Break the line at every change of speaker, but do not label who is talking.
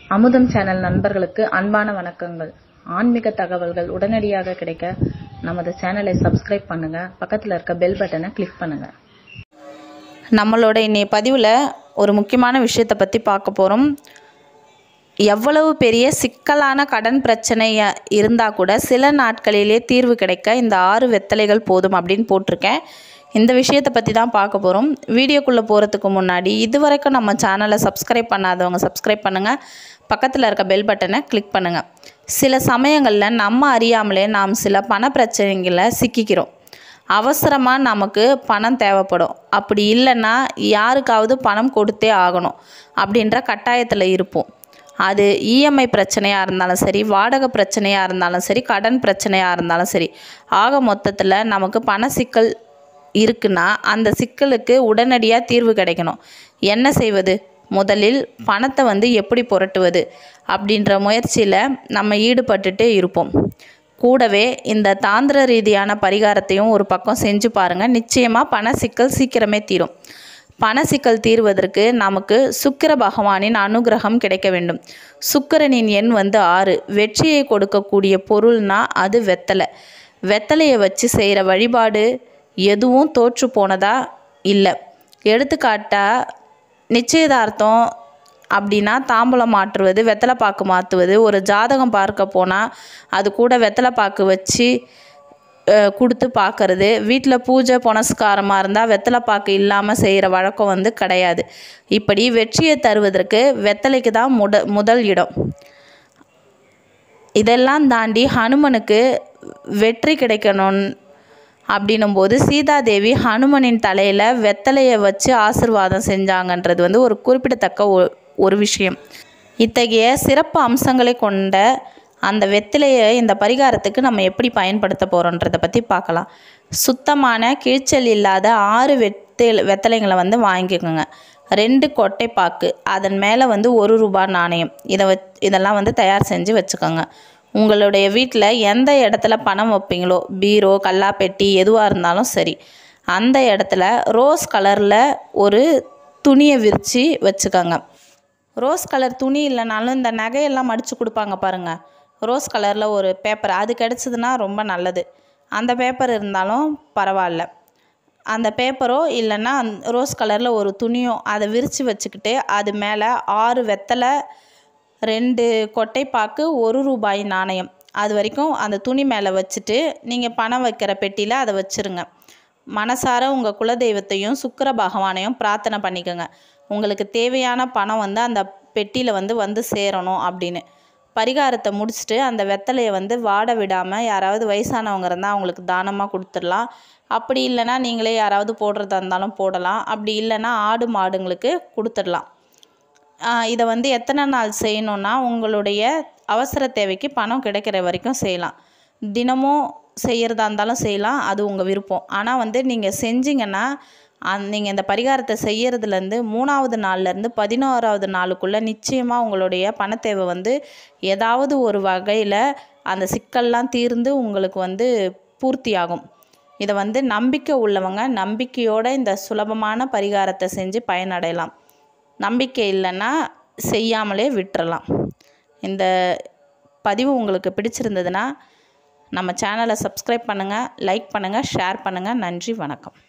அமுதம் சேனல் நண்பர்களுக்கு அன்பான வணக்கங்கள் ஆன்மீக தகவல்கள் உடனடியாக கிடைக்க நமது சேனலை சப்ஸ்கிரைப் பண்ணுங்க பக்கத்தில் இருக்க பெல் பட்டனை கிளிக் பண்ணுங்க
நம்மளோட இன்னைய பதிவில் ஒரு முக்கியமான விஷயத்தை பற்றி பார்க்க போகிறோம் எவ்வளவு பெரிய சிக்கலான கடன் பிரச்சனை இருந்தால் கூட சில நாட்களிலே தீர்வு கிடைக்க இந்த ஆறு வெத்தலைகள் போதும் அப்படின்னு போட்டிருக்கேன் இந்த விஷயத்தை பற்றி தான் பார்க்க போகிறோம் வீடியோக்குள்ளே போகிறதுக்கு முன்னாடி இது வரைக்கும் நம்ம சேனலை சப்ஸ்கிரைப் பண்ணாதவங்க சப்ஸ்கிரைப் பண்ணுங்கள் பக்கத்தில் இருக்க பெல் பட்டனை கிளிக் பண்ணுங்கள் சில சமயங்களில் நம்ம அறியாமலே நாம் சில பண பிரச்சனைகளை சிக்கிக்கிறோம் அவசரமாக நமக்கு பணம் தேவைப்படும் அப்படி இல்லைன்னா யாருக்காவது பணம் கொடுத்தே ஆகணும் அப்படின்ற கட்டாயத்தில் இருப்போம் அது இஎம்ஐ பிரச்சனையாக இருந்தாலும் சரி வாடகை பிரச்சனையாக இருந்தாலும் சரி கடன் பிரச்சனையாக இருந்தாலும் சரி ஆக மொத்தத்தில் நமக்கு பண சிக்கல் இருக்குன்னா அந்த சிக்கலுக்கு உடனடியாக தீர்வு கிடைக்கணும் என்ன செய்வது முதலில் பணத்தை வந்து எப்படி புரட்டுவது அப்படின்ற முயற்சியில் நம்ம ஈடுபட்டுட்டு இருப்போம் கூடவே இந்த தாந்திர ரீதியான பரிகாரத்தையும் ஒரு பக்கம் செஞ்சு பாருங்கள் நிச்சயமாக பண சிக்கல் சீக்கிரமே தீரும் பண சிக்கல் தீர்வதற்கு நமக்கு சுக்கிர பகவானின் அனுகிரகம் கிடைக்க வேண்டும் சுக்கிரனின் எண் வந்து ஆறு வெற்றியை கொடுக்கக்கூடிய பொருள்னா அது வெத்தலை வெத்தலையை வச்சு செய்கிற வழிபாடு எதுவும் தோற்று போனதா இல்லை எடுத்துக்காட்டா நிச்சயதார்த்தம் அப்படின்னா தாம்பூலம் மாற்றுவது வெத்தலை பாக்கு மாற்றுவது ஒரு ஜாதகம் பார்க்க போனால் அது கூட வெத்தலை பாக்கு வச்சு அஹ், கொடுத்து பார்க்கறது வீட்டில் பூஜை புனஸ்காரமாக இருந்தால் வெத்தலை பாக்கு இல்லாமல் செய்கிற வழக்கம் வந்து கிடையாது இப்படி வெற்றியை தருவதற்கு வெத்தலைக்கு தான் முட முதல் இடம் இதெல்லாம் தாண்டி ஹனுமனுக்கு வெற்றி கிடைக்கணும் அப்படின்னும்போது சீதாதேவி ஹனுமனின் தலையில் வெத்தலையை வச்சு ஆசிர்வாதம் செஞ்சாங்கன்றது வந்து ஒரு குறிப்பிடத்தக்க ஒ- ஒரு விஷயம் இத்தகைய சிறப்பு அம்சங்களை கொண்ட அந்த வெத்தலையை இந்த பரிகாரத்துக்கு நம்ம எப்படி பயன்படுத்த போகிறோன்றதை பற்றி பார்க்கலாம் சுத்தமான கிழிச்சல் இல்லாத ஆறு வெத்தலை வெத்தலைங்களை வந்து வாங்கிக்கோங்க ரெண்டு கொட்டைப்பாக்கு அதன் மேலே வந்து ஒரு ரூபாய் நாணயம் இதை வச் இதெல்லாம் வந்து தயார் செஞ்சு வச்சுக்கோங்க உங்களுடைய வீட்டில் எந்த இடத்துல பணம் வைப்பீங்களோ பீரோ கல்லாப்பெட்டி எதுவாக இருந்தாலும் சரி அந்த இடத்துல ரோஸ் கலரில் ஒரு துணியை விரித்து வச்சுக்கோங்க ரோஸ் கலர் துணி இல்லைனாலும் இந்த நகையெல்லாம் மடித்து கொடுப்பாங்க பாருங்கள் ரோஸ் கலரில் ஒரு பேப்பர் அது கிடச்சிதுன்னா ரொம்ப நல்லது அந்த பேப்பர் இருந்தாலும் பரவாயில்ல அந்த பேப்பரோ இல்லைன்னா அந்த ரோஸ் கலரில் ஒரு துணியோ அதை விரித்து வச்சுக்கிட்டு அது மேலே ஆறு வெத்தலை ரெண்டு கொட்டைப்பாக்கு ஒரு ரூபாய் நாணயம் அது வரைக்கும் அந்த துணி மேலே வச்சுட்டு நீங்கள் பணம் வைக்கிற பெட்டியில் அதை வச்சுருங்க மனசார உங்கள் குலதெய்வத்தையும் சுக்கிர பகவானையும் பிரார்த்தனை பண்ணிக்கோங்க உங்களுக்கு தேவையான பணம் வந்து அந்த பெட்டியில் வந்து வந்து சேரணும் அப்படின்னு பரிகாரத்தை முடிச்சுட்டு அந்த வெத்தலையை வந்து வாட விடாமல் யாராவது வயசானவங்க இருந்தால் அவங்களுக்கு தானமாக கொடுத்துடலாம் அப்படி இல்லைன்னா நீங்களே யாராவது போடுறதா இருந்தாலும் போடலாம் அப்படி இல்லைன்னா ஆடு மாடுங்களுக்கு கொடுத்துடலாம் ஆஹ் இதை வந்து எத்தனை நாள் செய்யணும்னா உங்களுடைய அவசர தேவைக்கு பணம் கிடைக்கிற வரைக்கும் செய்யலாம் தினமும் செய்கிறதா இருந்தாலும் செய்யலாம் அது உங்கள் விருப்பம் ஆனால் வந்து நீங்கள் செஞ்சீங்கன்னா அந் நீங்கள் இந்த பரிகாரத்தை செய்யறதுலேருந்து மூணாவது நாள்லேருந்து பதினோராவது நாளுக்குள்ளே நிச்சயமாக உங்களுடைய பணத்தேவை வந்து ஏதாவது ஒரு வகையில் அந்த சிக்கல்லாம் தீர்ந்து உங்களுக்கு வந்து பூர்த்தியாகும் இதை வந்து நம்பிக்கை உள்ளவங்க நம்பிக்கையோட இந்த சுலபமான பரிகாரத்தை செஞ்சு பயனடையலாம் நம்பிக்கை இல்லைன்னா செய்யாமலே விட்டுறலாம் இந்த பதிவு உங்களுக்கு பிடிச்சிருந்ததுன்னா நம்ம சேனலை சப்ஸ்கிரைப் பண்ணுங்கள் லைக் பண்ணுங்கள் ஷேர் பண்ணுங்கள் நன்றி வணக்கம்